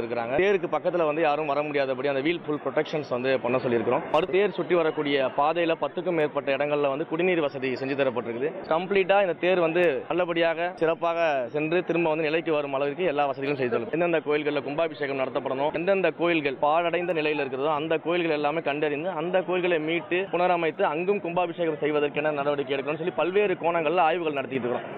இருக்காங்க தேருக்கு பக்கத்துல வந்து யாரும் வர முடியாதபடி அந்த வீல் ஃபுல் ப்ரொடெக்ஷன்ஸ் வந்து பண்ண சொல்லியிருக்கிறோம் மறு தேர் சுற்றி வரக்கூடிய பாதையில பத்துக்கும் மேற்பட்ட இடங்கள்ல வந்து குடிநீர் வசதி செஞ்சு தரப்பட்டிருக்குது கம்ப்ளீட்டா இந்த தேர் வந்து நல்லபடியாக சிறப்பாக சென்று திரும்ப வந்து நிலைக்கு வரும் அளவிற்கு எல்லா வசதிகளும் செய்து தரும் எந்தெந்த கோயில்களில் கும்பாபிஷேகம் நடத்தப்படணும் எந்தெந்த கோயில்கள் பாழடைந்த நிலையில் இருக்கிறதோ அந்த கோயில்கள் எல்லாமே கண்டறிந்து அந்த கோயில்களை மீட்டு புனரமைத்து அங்கும் கும்பாபிஷேகம் செய்வதற்கென நடவடிக்கை எடுக்கணும்னு சொல்லி பல்வேறு கோணங்களில் ஆய்வுகள் நடத்திட்டு இருக்கிறோம்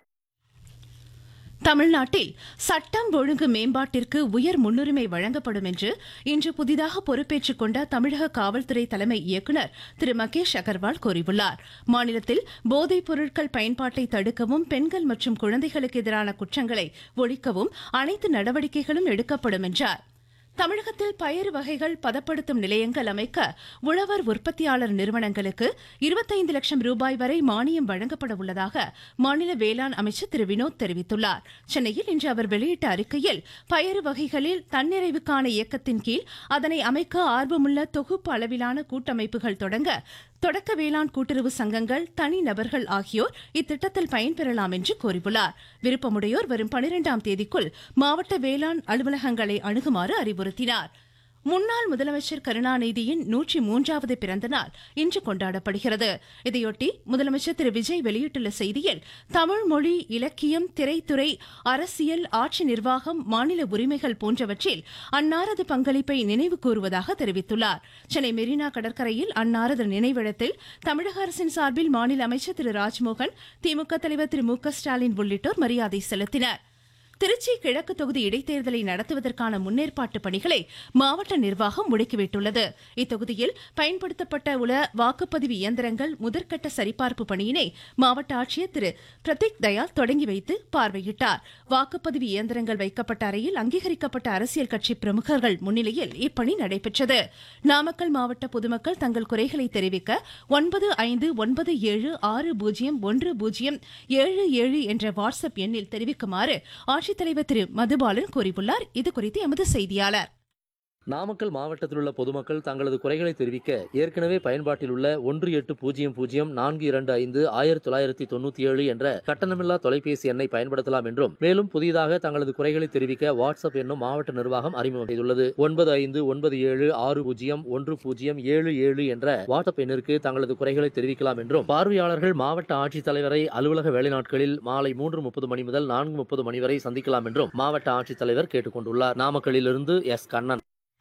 தமிழ்நாட்டில் சட்டம் ஒழுங்கு மேம்பாட்டிற்கு உயர் முன்னுரிமை வழங்கப்படும் என்று இன்று புதிதாக பொறுப்பேற்றுக் கொண்ட தமிழக காவல்துறை தலைமை இயக்குநர் திரு மகேஷ் அகர்வால் கூறியுள்ளார் மாநிலத்தில் போதைப் பொருட்கள் பயன்பாட்டை தடுக்கவும் பெண்கள் மற்றும் குழந்தைகளுக்கு எதிரான குற்றங்களை ஒழிக்கவும் அனைத்து நடவடிக்கைகளும் எடுக்கப்படும் என்றார் தமிழகத்தில் பயறு வகைகள் பதப்படுத்தும் நிலையங்கள் அமைக்க உழவர் உற்பத்தியாளர் நிறுவனங்களுக்கு இருபத்தைந்து லட்சம் ரூபாய் வரை மானியம் வழங்கப்பட உள்ளதாக மாநில வேளாண் அமைச்சர் திரு வினோத் தெரிவித்துள்ளார் சென்னையில் இன்று அவர் வெளியிட்ட அறிக்கையில் பயறு வகைகளில் தன்னிறைவுக்கான இயக்கத்தின் கீழ் அதனை அமைக்க ஆர்வமுள்ள தொகுப்பு அளவிலான கூட்டமைப்புகள் தொடங்க தொடக்க வேளாண் கூட்டுறவு சங்கங்கள் தனி நபர்கள் ஆகியோர் இத்திட்டத்தில் பயன்பெறலாம் என்று கூறியுள்ளார் விருப்பமுடையோர் வரும் பனிரெண்டாம் தேதிக்குள் மாவட்ட வேளாண் அலுவலகங்களை அணுகுமாறு அறிவுறுத்தினார் முன்னாள் முதலமைச்சர் கருணாநிதியின் நூற்றி மூன்றாவது பிறந்த நாள் இன்று கொண்டாடப்படுகிறது இதையொட்டி முதலமைச்சர் திரு விஜய் வெளியிட்டுள்ள செய்தியில் தமிழ் மொழி இலக்கியம் திரைத்துறை அரசியல் ஆட்சி நிர்வாகம் மாநில உரிமைகள் போன்றவற்றில் அன்னாரது பங்களிப்பை நினைவு கூறுவதாக தெரிவித்துள்ளார் சென்னை மெரினா கடற்கரையில் அன்னாரது நினைவிடத்தில் தமிழக அரசின் சார்பில் மாநில அமைச்சர் திரு ராஜ்மோகன் திமுக தலைவர் திரு மு க ஸ்டாலின் உள்ளிட்டோர் மரியாதை செலுத்தினர் திருச்சி கிழக்கு தொகுதி இடைத்தேர்தலை நடத்துவதற்கான முன்னேற்பாட்டு பணிகளை மாவட்ட நிர்வாகம் முடுக்கிவிட்டுள்ளது இத்தொகுதியில் பயன்படுத்தப்பட்ட உள்ள வாக்குப்பதிவு இயந்திரங்கள் முதற்கட்ட சரிபார்ப்பு பணியினை மாவட்ட ஆட்சியர் திரு பிரதீக் தயாள் தொடங்கி வைத்து பார்வையிட்டார் வாக்குப்பதிவு இயந்திரங்கள் வைக்கப்பட்ட அறையில் அங்கீகரிக்கப்பட்ட அரசியல் கட்சி பிரமுகர்கள் முன்னிலையில் இப்பணி நடைபெற்றது நாமக்கல் மாவட்ட பொதுமக்கள் தங்கள் குறைகளை தெரிவிக்க ஒன்பது ஐந்து ஒன்பது ஏழு ஆறு பூஜ்ஜியம் ஒன்று பூஜ்ஜியம் ஏழு ஏழு என்ற வாட்ஸ்அப் எண்ணில் தெரிவிக்குமாறு ஆட்சித்தலைவர் திரு மதுபாலன் கூறியுள்ளார் இதுகுறித்து எமது செய்தியாளர் நாமக்கல் மாவட்டத்தில் உள்ள பொதுமக்கள் தங்களது குறைகளை தெரிவிக்க ஏற்கனவே பயன்பாட்டில் உள்ள ஒன்று எட்டு பூஜ்ஜியம் பூஜ்ஜியம் நான்கு இரண்டு ஐந்து ஆயிரத்தி தொள்ளாயிரத்தி தொண்ணூத்தி ஏழு என்ற கட்டணமில்லா தொலைபேசி எண்ணை பயன்படுத்தலாம் என்றும் மேலும் புதிதாக தங்களது குறைகளை தெரிவிக்க வாட்ஸ்அப் என்னும் மாவட்ட நிர்வாகம் அறிமுகம் செய்துள்ளது ஒன்பது ஐந்து ஒன்பது ஏழு ஆறு பூஜ்ஜியம் ஒன்று பூஜ்ஜியம் ஏழு ஏழு என்ற வாட்ஸ்அப் எண்ணிற்கு தங்களது குறைகளை தெரிவிக்கலாம் என்றும் பார்வையாளர்கள் மாவட்ட ஆட்சித்தலைவரை அலுவலக வேலை நாட்களில் மாலை மூன்று முப்பது மணி முதல் நான்கு முப்பது மணி வரை சந்திக்கலாம் என்றும் மாவட்ட ஆட்சித்தலைவர் கேட்டுக் கொண்டுள்ளார் நாமக்கல்லிலிருந்து எஸ் கண்ணன்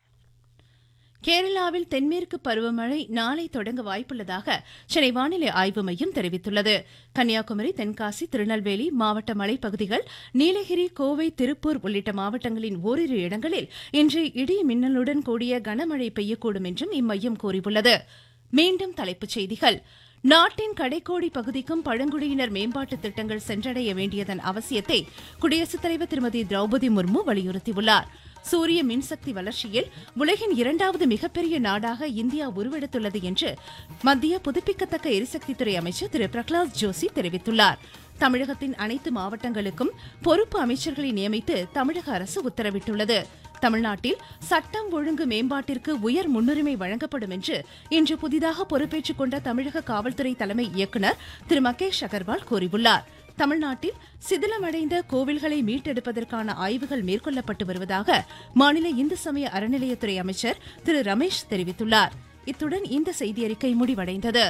கேரளாவில் தென்மேற்கு பருவமழை நாளை தொடங்க வாய்ப்புள்ளதாக சென்னை வானிலை ஆய்வு மையம் தெரிவித்துள்ளது கன்னியாகுமரி தென்காசி திருநெல்வேலி மாவட்ட மலைப்பகுதிகள் நீலகிரி கோவை திருப்பூர் உள்ளிட்ட மாவட்டங்களின் ஓரிரு இடங்களில் இன்று இடி மின்னலுடன் கூடிய கனமழை பெய்யக்கூடும் என்றும் இம்மையம் கூறியுள்ளது மீண்டும் தலைப்புச் செய்திகள் நாட்டின் கடைக்கோடி பகுதிக்கும் பழங்குடியினர் மேம்பாட்டு திட்டங்கள் சென்றடைய வேண்டியதன் அவசியத்தை குடியரசுத் தலைவர் திருமதி திரௌபதி முர்மு வலியுறுத்தியுள்ளார் சூரிய மின்சக்தி வளர்ச்சியில் உலகின் இரண்டாவது மிகப்பெரிய நாடாக இந்தியா உருவெடுத்துள்ளது என்று மத்திய புதுப்பிக்கத்தக்க எரிசக்தித்துறை அமைச்சர் திரு பிரகலாத் ஜோஷி தெரிவித்துள்ளார் தமிழகத்தின் அனைத்து மாவட்டங்களுக்கும் பொறுப்பு அமைச்சர்களை நியமித்து தமிழக அரசு உத்தரவிட்டுள்ளது தமிழ்நாட்டில் சட்டம் ஒழுங்கு மேம்பாட்டிற்கு உயர் முன்னுரிமை வழங்கப்படும் என்று இன்று புதிதாக பொறுப்பேற்றுக் கொண்ட தமிழக காவல்துறை தலைமை இயக்குநர் திரு மகேஷ் அகர்வால் கூறியுள்ளார் தமிழ்நாட்டில் சிதிலமடைந்த கோவில்களை மீட்டெடுப்பதற்கான ஆய்வுகள் மேற்கொள்ளப்பட்டு வருவதாக மாநில இந்து சமய அறநிலையத்துறை அமைச்சர் திரு ரமேஷ் தெரிவித்துள்ளார் இத்துடன் இந்த செய்தியறிக்கை முடிவடைந்தது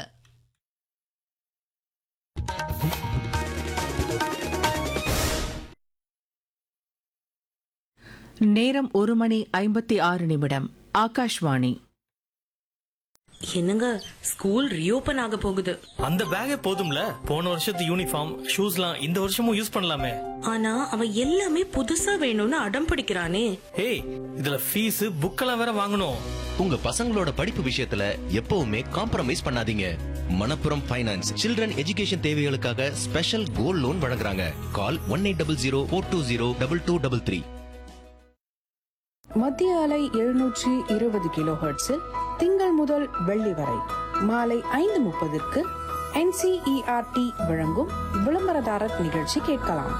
நேரம் ஒரு மணி ஐம்பத்தி ஆறு நிமிடம் ஆகாஷ்வாணி என்னங்க ஸ்கூல் ரீஓபன் ஆக போகுது அந்த பேக்கே போதும்ல போன வருஷத்து யூனிஃபார்ம் ஷூஸ்லாம் இந்த வருஷமும் யூஸ் பண்ணலாமே ஆனா அவன் எல்லாமே புதுசா வேணும்னு அடம் பிடிக்கிறானே ஏய் இதுல ஃபீஸ் புக்கெல்லாம் வேற வாங்கணும் உங்க பசங்களோட படிப்பு விஷயத்துல எப்பவுமே காம்ப்ரமைஸ் பண்ணாதீங்க மணப்புரம் ஃபைனான்ஸ் சில்ட்ரன் எஜுகேஷன் தேவைகளுக்காக ஸ்பெஷல் கோல்ட் லோன் வழங்குறாங்க call one eight double zero four two zero double two double three மத்திய அலை எழுநூற்றி இருபது கிலோ ஹெர்ட்ஸில் திங்கள் முதல் வெள்ளி வரை மாலை ஐந்து முப்பதுக்கு என்சிஇஆர்டி வழங்கும் விளம்பரதாரர் நிகழ்ச்சி கேட்கலாம்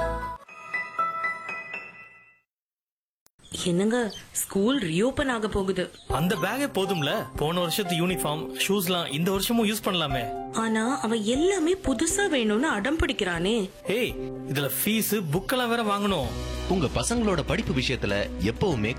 என்னங்க ஸ்கூல் ரீஓபன் ஆக போகுது அந்த பேக்கே போதும்ல போன வருஷத்து யூனிஃபார்ம் ஷூஸ்லாம் இந்த வருஷமும் யூஸ் பண்ணலாமே ஆனா அவன் எல்லாமே புதுசா வேணும்னு அடம் பிடிக்கிறானே ஏய் இதுல ஃபீஸ் புக்கெல்லாம் வேற வாங்கணும் உங்க பசங்களோட படிப்பு விஷயத்துல எப்பவுமே